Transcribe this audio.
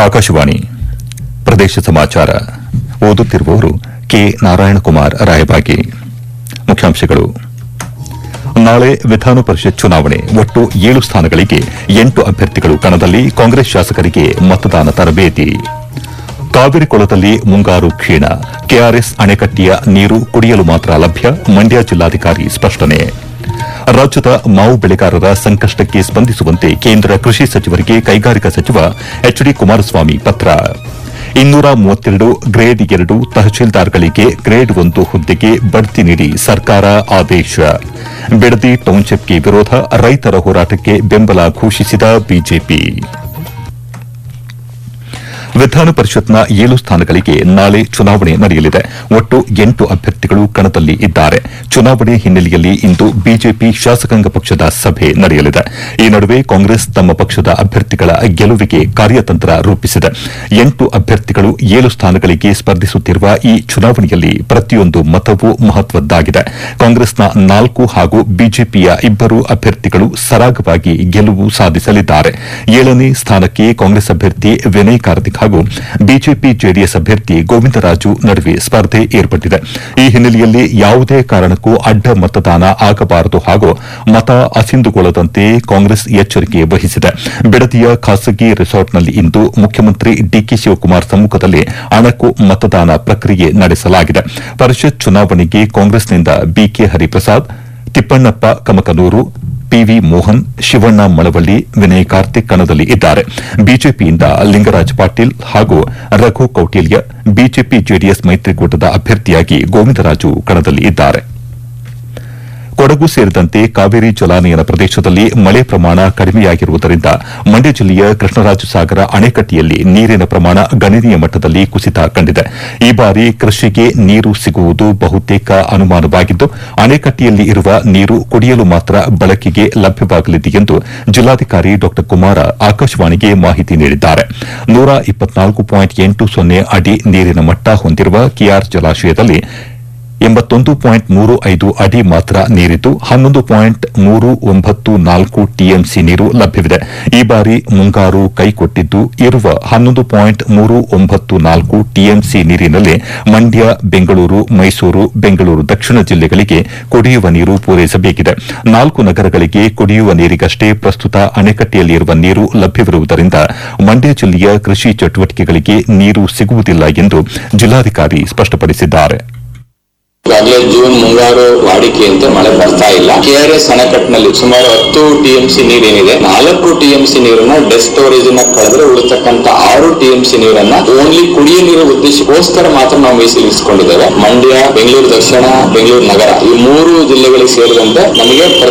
ಆಕಾಶವಾಣಿ ಪ್ರದೇಶ ಸಮಾಚಾರ ಓದುತ್ತಿರುವವರು ಕೆ ನಾರಾಯಣಕುಮಾರ್ ರಾಯಬಾಗಿ ಮುಖ್ಯಾಂಶಗಳು ನಾಳೆ ವಿಧಾನ ಪರಿಷತ್ ಚುನಾವಣೆ ಒಟ್ಟು ಏಳು ಸ್ಥಾನಗಳಿಗೆ ಎಂಟು ಅಭ್ಯರ್ಥಿಗಳು ಕಣದಲ್ಲಿ ಕಾಂಗ್ರೆಸ್ ಶಾಸಕರಿಗೆ ಮತದಾನ ತರಬೇತಿ ಕಾವಿರಿ ಕೊಳದಲ್ಲಿ ಮುಂಗಾರು ಕ್ಷೀಣ ಕೆಆರ್ಎಸ್ ಅಣೆಕಟ್ಟೆಯ ನೀರು ಕುಡಿಯಲು ಮಾತ್ರ ಲಭ್ಯ ಮಂಡ್ಯ ಜಿಲ್ಲಾಧಿಕಾರಿ ಸ್ಪಷ್ಟನೆ ರಾಜ್ಯದ ಮಾವು ಬೆಳೆಗಾರರ ಸಂಕಷ್ಟಕ್ಕೆ ಸ್ಪಂದಿಸುವಂತೆ ಕೇಂದ್ರ ಕೃಷಿ ಸಚಿವರಿಗೆ ಕೈಗಾರಿಕಾ ಸಚಿವ ಎಚ್ ಡಿ ಕುಮಾರಸ್ವಾಮಿ ಪತ್ರ ಇನ್ನೂರ ಮೂವತ್ತೆರಡು ಗ್ರೇಡ್ ಎರಡು ತಹಶೀಲ್ದಾರ್ಗಳಿಗೆ ಗ್ರೇಡ್ ಒಂದು ಹುದ್ದೆಗೆ ಬಡ್ತಿ ನೀಡಿ ಸರ್ಕಾರ ಆದೇಶ ಬಿಡದಿ ಟೌನ್ಶಿಪ್ಗೆ ವಿರೋಧ ರೈತರ ಹೋರಾಟಕ್ಕೆ ಬೆಂಬಲ ಘೋಷಿಸಿದ ಬಿಜೆಪಿ ವಿಧಾನ ಪರಿಷತ್ನ ಏಳು ಸ್ಥಾನಗಳಿಗೆ ನಾಳೆ ಚುನಾವಣೆ ನಡೆಯಲಿದೆ ಒಟ್ಟು ಎಂಟು ಅಭ್ಯರ್ಥಿಗಳು ಕಣದಲ್ಲಿ ಇದ್ದಾರೆ ಚುನಾವಣೆ ಹಿನ್ನೆಲೆಯಲ್ಲಿ ಇಂದು ಬಿಜೆಪಿ ಶಾಸಕಾಂಗ ಪಕ್ಷದ ಸಭೆ ನಡೆಯಲಿದೆ ಈ ನಡುವೆ ಕಾಂಗ್ರೆಸ್ ತಮ್ಮ ಪಕ್ಷದ ಅಭ್ಯರ್ಥಿಗಳ ಗೆಲುವಿಗೆ ಕಾರ್ಯತಂತ್ರ ರೂಪಿಸಿದೆ ಎಂಟು ಅಭ್ಯರ್ಥಿಗಳು ಏಳು ಸ್ಥಾನಗಳಿಗೆ ಸ್ಪರ್ಧಿಸುತ್ತಿರುವ ಈ ಚುನಾವಣೆಯಲ್ಲಿ ಪ್ರತಿಯೊಂದು ಮತವೂ ಮಹತ್ವದ್ದಾಗಿದೆ ಕಾಂಗ್ರೆಸ್ನ ನಾಲ್ಕು ಹಾಗೂ ಬಿಜೆಪಿಯ ಇಬ್ಬರು ಅಭ್ಯರ್ಥಿಗಳು ಸರಾಗವಾಗಿ ಗೆಲುವು ಸಾಧಿಸಲಿದ್ದಾರೆ ಏಳನೇ ಸ್ಥಾನಕ್ಕೆ ಕಾಂಗ್ರೆಸ್ ಅಭ್ಯರ್ಥಿ ವಿನಯ್ ಕಾರ್ತಿಕ್ ಹಾಗೂ ಬಿಜೆಪಿ ಜೆಡಿಎಸ್ ಅಭ್ಯರ್ಥಿ ಗೋವಿಂದರಾಜು ನಡುವೆ ಸ್ಪರ್ಧೆ ಏರ್ಪಟ್ಟಿದೆ ಈ ಹಿನ್ನೆಲೆಯಲ್ಲಿ ಯಾವುದೇ ಕಾರಣಕ್ಕೂ ಅಡ್ಡ ಮತದಾನ ಆಗಬಾರದು ಹಾಗೂ ಮತ ಅಸಿಂದುಗೊಳ್ಳದಂತೆ ಕಾಂಗ್ರೆಸ್ ಎಚ್ಚರಿಕೆ ವಹಿಸಿದೆ ಬಿಡದಿಯ ಖಾಸಗಿ ರೆಸಾರ್ಟ್ನಲ್ಲಿ ಇಂದು ಮುಖ್ಯಮಂತ್ರಿ ಡಿಕೆ ಶಿವಕುಮಾರ್ ಸಮ್ಮುಖದಲ್ಲಿ ಅಣಕು ಮತದಾನ ಪ್ರಕ್ರಿಯೆ ನಡೆಸಲಾಗಿದೆ ಪರಿಷತ್ ಚುನಾವಣೆಗೆ ಕಾಂಗ್ರೆಸ್ನಿಂದ ಬಿಕೆ ಹರಿಪ್ರಸಾದ್ ತಿಪ್ಪಣ್ಣಪ್ಪ ಕಮಕನೂರು ಪಿವಿ ಮೋಹನ್ ಶಿವಣ್ಣ ಮಳವಳ್ಳಿ ವಿನಯ್ ಕಾರ್ತಿಕ್ ಕಣದಲ್ಲಿ ಇದ್ದಾರೆ ಬಿಜೆಪಿಯಿಂದ ಲಿಂಗರಾಜ್ ಪಾಟೀಲ್ ಹಾಗೂ ರಘು ಕೌಟಿಲ್ಯ ಬಿಜೆಪಿ ಜೆಡಿಎಸ್ ಮೈತ್ರಿಕೂಟದ ಅಭ್ಯರ್ಥಿಯಾಗಿ ಗೋವಿಂದರಾಜು ಕಣದಲ್ಲಿ ಇದ್ದಾರೆ ಕೊಡಗು ಸೇರಿದಂತೆ ಕಾವೇರಿ ಜಲಾನಯನ ಪ್ರದೇಶದಲ್ಲಿ ಮಳೆ ಪ್ರಮಾಣ ಕಡಿಮೆಯಾಗಿರುವುದರಿಂದ ಮಂಡ್ಯ ಜಿಲ್ಲೆಯ ಕೃಷ್ಣರಾಜಸಾಗರ ಅಣೆಕಟ್ಟೆಯಲ್ಲಿ ನೀರಿನ ಪ್ರಮಾಣ ಗಣನೀಯ ಮಟ್ಟದಲ್ಲಿ ಕುಸಿತ ಕಂಡಿದೆ ಈ ಬಾರಿ ಕೃಷಿಗೆ ನೀರು ಸಿಗುವುದು ಬಹುತೇಕ ಅನುಮಾನವಾಗಿದ್ದು ಅಣೆಕಟ್ಟೆಯಲ್ಲಿ ಇರುವ ನೀರು ಕುಡಿಯಲು ಮಾತ್ರ ಬಳಕೆಗೆ ಲಭ್ಯವಾಗಲಿದೆ ಎಂದು ಜಿಲ್ಲಾಧಿಕಾರಿ ಡಾ ಕುಮಾರ ಆಕಾಶವಾಣಿಗೆ ಮಾಹಿತಿ ನೀಡಿದ್ದಾರೆ ನೂರ ಇಪ್ಪತ್ನಾಲ್ಕು ಪಾಯಿಂಟ್ ಎಂಟು ಸೊನ್ನೆ ಅಡಿ ನೀರಿನ ಮಟ್ಟ ಹೊಂದಿರುವ ಕೆಆರ್ ಜಲಾಶಯದಲ್ಲಿ ಎಂಬತ್ತೊಂದು ಪಾಯಿಂಟ್ ಮೂರು ಐದು ಅಡಿ ಮಾತ್ರ ನೀರಿದ್ದು ಹನ್ನೊಂದು ಪಾಯಿಂಟ್ ಮೂರು ಒಂಬತ್ತು ನಾಲ್ಕು ಟಿಎಂಸಿ ನೀರು ಲಭ್ಯವಿದೆ ಈ ಬಾರಿ ಮುಂಗಾರು ಕೈಕೊಟ್ಟಿದ್ದು ಇರುವ ಹನ್ನೊಂದು ಪಾಯಿಂಟ್ ಮೂರು ಒಂಬತ್ತು ನಾಲ್ಕು ಟಿಎಂಸಿ ನೀರಿನಲ್ಲಿ ಮಂಡ್ಯ ಬೆಂಗಳೂರು ಮೈಸೂರು ಬೆಂಗಳೂರು ದಕ್ಷಿಣ ಜಿಲ್ಲೆಗಳಿಗೆ ಕುಡಿಯುವ ನೀರು ಪೂರೈಸಬೇಕಿದೆ ನಾಲ್ಕು ನಗರಗಳಿಗೆ ಕುಡಿಯುವ ನೀರಿಗಷ್ಟೇ ಪ್ರಸ್ತುತ ಅಣೆಕಟ್ಟೆಯಲ್ಲಿರುವ ನೀರು ಲಭ್ಯವಿರುವುದರಿಂದ ಮಂಡ್ಯ ಜಿಲ್ಲೆಯ ಕೃಷಿ ಚಟುವಟಿಕೆಗಳಿಗೆ ನೀರು ಸಿಗುವುದಿಲ್ಲ ಎಂದು ಜಿಲ್ಲಾಧಿಕಾರಿ ಸ್ಪಷ್ಟಪಡಿಸಿದ್ದಾರೆ ಈಗಾಗಲೇ ಜೂನ್ ಮುಂಗಾರು ವಾಡಿಕೆಯಂತೆ ಮಳೆ ಬರ್ತಾ ಇಲ್ಲ ಕೆಆರ್ಎಸ್ ಅಣೆಕಟ್ಟಿನಲ್ಲಿ ಸುಮಾರು ಹತ್ತು ಟಿಎಂಸಿ ನೀರೇನಿದೆ ನಾಲ್ಕು ಟಿಎಂಸಿ ನೀರನ್ನ ಡೆಸ್ ಸ್ಟೋರೇಜ್ ನ ಕಳೆದ್ರೆ ಉಳಿತಕ್ಕಂತ ಆರು ಟಿಎಂಸಿ ನೀರನ್ನ ಓನ್ಲಿ ಕುಡಿಯ ನೀರು ಉದ್ದೇಶಕ್ಕೋಸ್ಕರ ಮಾತ್ರ ನಾವು ಮೀಸಲಿರಿಸಿಕೊಂಡಿದ್ದೇವೆ ಮಂಡ್ಯ ಬೆಂಗಳೂರು ದಕ್ಷಿಣ ಬೆಂಗಳೂರು ನಗರ ಈ ಮೂರು ಜಿಲ್ಲೆಗಳಿಗೆ ಸೇರಿದಂತೆ ನಮಗೆ